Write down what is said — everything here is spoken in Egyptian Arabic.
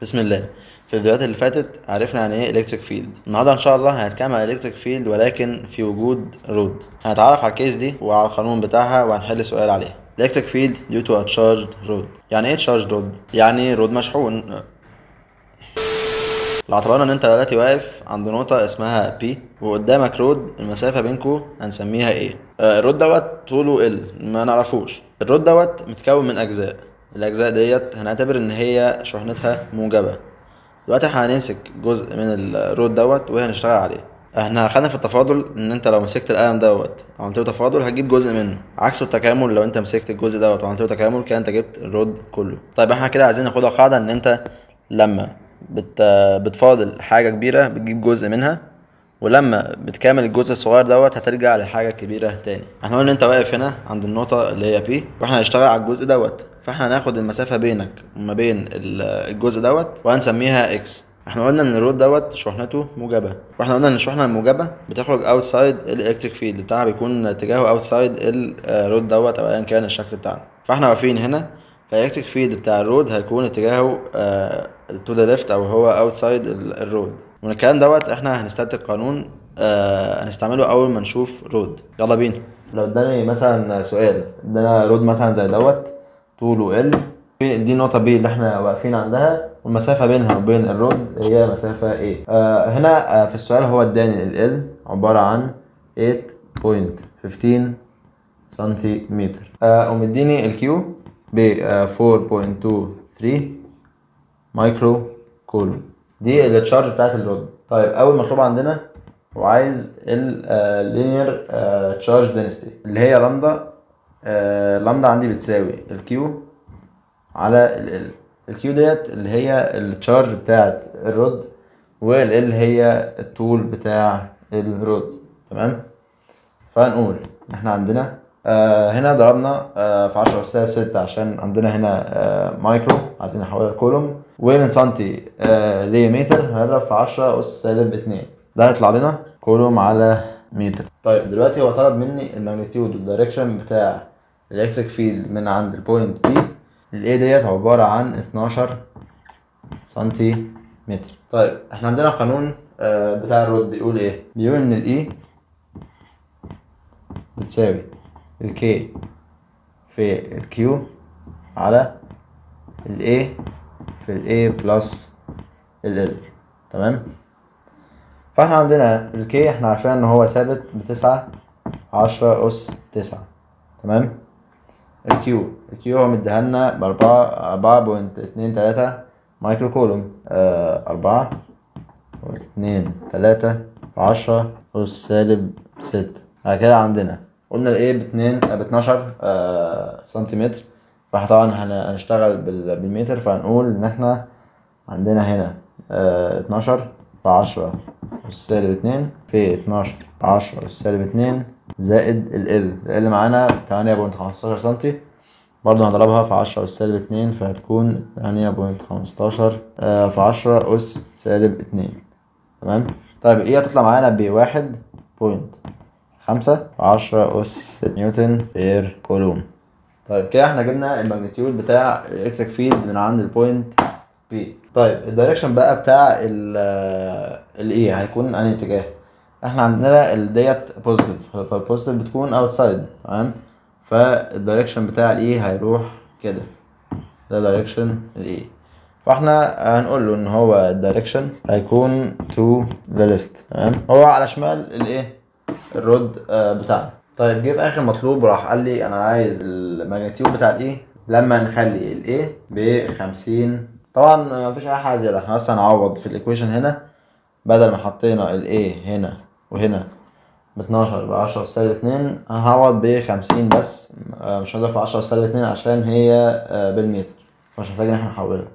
بسم الله في الفيديوهات اللي فاتت عرفنا يعني ايه الكتريك فيلد النهارده ان شاء الله هنتكلم عن الكتريك فيلد ولكن في وجود رود هنتعرف على الكيس دي وعلى القانون بتاعها وهنحل سؤال عليها الكتريك فيلد due to a charged rod يعني ايه charged rod يعني رود مشحون لو اعتبرنا ان انت دلوقتي واقف عند نقطة اسمها P وقدامك رود المسافة بينكو هنسميها ايه آه، الرود دوت طوله ال ما نعرفوش الرود دوت متكون من اجزاء الاجزاء ديت هنعتبر ان هي شحنتها موجبة دلوقتي احنا هنمسك جزء من الرود دوت وهنشتغل عليه احنا خدنا في التفاضل ان انت لو مسكت القلم دوت وعملت له تفاضل هتجيب جزء منه عكس التكامل لو انت مسكت الجزء دوت وعملت له تكامل كده انت جبت الرود كله طيب احنا كده عايزين ناخدها قاعده ان انت لما بت... بتفاضل حاجه كبيره بتجيب جزء منها ولما بتكامل الجزء الصغير دوت هترجع لحاجه كبيره تاني احنا قلنا ان انت واقف هنا عند النقطه اللي هي بي واحنا هنشتغل على الجزء دوت فاحنا هناخد المسافه بينك وما بين ال- الجزء دوت وهنسميها اكس احنا قلنا ان الرود دوت شحنته موجبه واحنا قلنا ان الشحنه الموجبه بتخرج اوتسايد الالكتريك فيلد بتاعها بيكون اتجاهه اوتسايد الرود دوت او ايا كان الشكل بتاعنا فاحنا واقفين هنا فالالكتريك فيلد بتاع الرود هيكون اتجاهه تو ذا ليفت او هو اوتسايد الرود ومن الكلام دوت احنا هنستنتج قانون آه هنستعمله اول ما نشوف رود يلا بينا لو قدامي مثلا سؤال قدامنا رود مثلا زي دوت طوله ال دي نقطة بي اللي احنا واقفين عندها والمسافة بينها وبين الرود هي مسافة ايه آه هنا آه في السؤال هو اداني ال L عبارة عن 8.15 سنتيمتر آه ومديني الكيو ب آه 4.23 مايكرو كولوم دي التشارج بتاعت الرود طيب اول مطلوب عندنا وعايز اللينير تشارج دينستي اللي هي لامدا آه، لامدا عندي بتساوي الكيو على ال الكيو ديت اللي هي التشارج بتاعت الرود وال هي الطول بتاع الرود تمام فهنقول احنا عندنا آه هنا ضربنا آه في 10 أس سالب 6 عشان عندنا هنا آه مايكرو عايزين نحولها لكولوم ومن سنتي آه لمتر هنضرب في 10 أس سالب 2 ده هيطلع لنا كولوم على متر طيب دلوقتي هو طلب مني الماجنتيود والدايركشن بتاع الالكتريك فيلد من عند البوينت بي الاي ديت عبارة عن 12 سنتيمتر طيب احنا عندنا قانون آه بتاع الرود بيقول ايه بيقول ان الاي بتساوي الكي في الكيو على الاي في الاي بلس ال تمام فاحنا عندنا الكي احنا عارفين ان هو ثابت بتسعة عشرة اس تسعة تمام الكيو الكيو هو مديهالنا بأربعة أربعة بوينت اتنين تلاتة مايكرو كولوم آه أربعة اتنين تلاتة في عشرة أس سالب ستة بعد كده عندنا قلنا الايه باتنين باتناشر آه سنتيمتر فاحنا طبعا هن- هنشتغل بال- بالمتر فهنقول ان احنا عندنا هنا آه اتناشر في عشرة أس سالب اتنين في اتناشر في عشرة أس سالب اتنين زائد ال ال ال معانا تمانية بوينت خمستاشر سنتي برضه هنضربها في عشرة أس سالب اتنين فهتكون تمانية بوينت خمستاشر آه، في عشرة أس سالب اتنين تمام طيب ايه هتطلع معانا بواحد بوينت خمسة في عشرة أس نيوتن بير كولوم طيب كده احنا جبنا الماجنتيود بتاع الالكتريك فيلد من عند البوينت بي طيب الدايركشن بقى بتاع ال الايه هيكون انهي اتجاه احنا عندنا ال ديت بوزيتيف فالبوزيتيف بتكون اوتسايد تمام فالدايركشن بتاع الايه هيروح كده ده دايركشن الايه فاحنا هنقول له ان هو الدايركشن هيكون تو ذا ليفت تمام هو على شمال الايه الرود آه، بتاعنا طيب جه في اخر مطلوب راح قال لي انا عايز الماجنتيود بتاع الايه لما نخلي الايه ب 50 طبعا ما فيش اي حاجه زياده احنا بس هنعوض في الايكويشن هنا بدل ما حطينا الايه هنا وهنا ب 12 ب 10 سالب 2 هعوض ب 50 بس آه، مش هنضرب في 10 سالب 2 عشان هي آه، بالمتر مش محتاج ان احنا نحولها